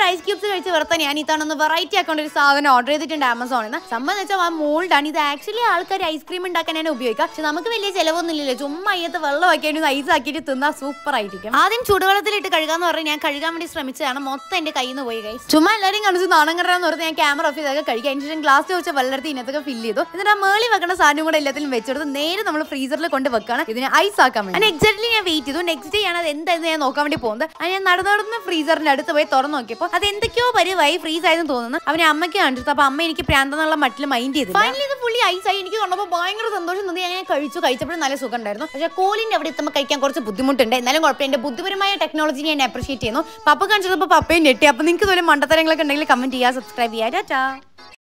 ice cubes കഴിച്ച് വെറുതെ ഞാൻ ഇത്തവണ വെറൈറ്റി ആക്കേണ്ട ഒരു സാധനം ഓർഡർ ചെയ്തിട്ടുണ്ട് ആമസോണിൽ നിന്ന് സംബന്ധം വെച്ചാൽ ആ മോൾഡാണ് ഇത് ആക്ച്വലി ആൾക്കാർ ഐസ്ക്രീം ഉണ്ടാക്കാനാണ് ഉപയോഗിക്കുക പക്ഷെ നമുക്ക് വലിയ ചിലവൊന്നും ഇല്ലല്ലോ ചുമ്മാ അയ്യത്ത് വെള്ളം ആക്കിയിട്ട് ഐസ് ആക്കിയിട്ട് തിന്നാൽ സൂപ്പർ ആയിരിക്കും ആദ്യം ചൂടുവെള്ളത്തിലിട്ട് കഴുകാന്ന് പറഞ്ഞ് ഞാൻ കഴുകാൻ വേണ്ടി ശ്രമിച്ചതാണ് മൊത്തം എന്റെ കയ്യിൽ നിന്ന് പോയി ഗൈസ് ചുമ്മാ എല്ലാവരും കാണിച്ച് നാണം കണ്ടാന്ന് പറഞ്ഞ് ഞാൻ ക്യാമറ ഓഫ് ചെയ്തൊക്കെ കഴിക്കാൻ അതിന് ശേഷം ഗ്ലാസ് വെച്ച വെള്ളത്തിൽ ഇതിനകത്തൊക്കെ ഫില്ല് ചെയ്തു എന്നിട്ട് ആ മേളി വെക്കുന്ന സാധനം കൂടെ എല്ലാത്തിലും വെച്ചെടുത്ത് നേരെ നമ്മൾ ഫ്രീസറിൽ കൊണ്ട് വെക്കാണ് ഇതിനെ ഐസ് ആക്കാൻ വേണ്ടി അതിന് എക്സാക്ട്ലി ഞാൻ വെയിറ്റ് ചെയ്തു നെക്സ്റ്റ് ഡേ ആണ് അത് എന്തായിരുന്നു ഞാൻ നോക്കാൻ വേണ്ടി പോകുന്നത് അത് ഞാൻ നടന്നു നടന്ന് ഫ്രീസറിന്റെ അടുത്ത് പോയി തുറന്നു നോക്കിയപ്പോൾ അത് എന്തൊക്കെയോ പരിവായി ഫ്രീസ് ആയെന്ന് തോന്നുന്നു അവനെ അമ്മയ്ക്ക് കാണിച്ചു അപ്പൊ അമ്മ എനിക്ക് പ്രാന്തെന്നുള്ള മട്ടിൽ മൈൻഡ് ചെയ്തു ഫൈനലി ഇത് ഫുള്ളി ഐസ് ആയി എനിക്ക് കണ്ടപ്പോൾ ഭയങ്കര സന്തോഷം തോന്നി ഞാൻ കഴിച്ചു കഴിച്ചപ്പോഴും നല്ല സുഖം ഉണ്ടായിരുന്നു പക്ഷേ കോലിന്റെ അവിടെ എത്തുമ്പോൾ കഴിക്കാൻ കുറച്ച് ബുദ്ധിമുട്ടുണ്ട് എന്നാലും കുഴപ്പമില്ല എന്റെ ബുദ്ധിപരമായ ടെക്നോളജി ഞാൻ അപ്രീഷിയേറ്റ് ചെയ്യുന്നു പപ്പ കാണിച്ചപ്പോൾ പപ്പയും ഞെട്ടി അപ്പൊ നിങ്ങൾക്ക് ഇതുപോലെ മണ്ടത്തരങ്ങളൊക്കെ ഉണ്ടെങ്കിൽ കമന്റ് ചെയ്യുക സബ്സ്ക്രൈബ് ചെയ്യുക ടാറ്റാ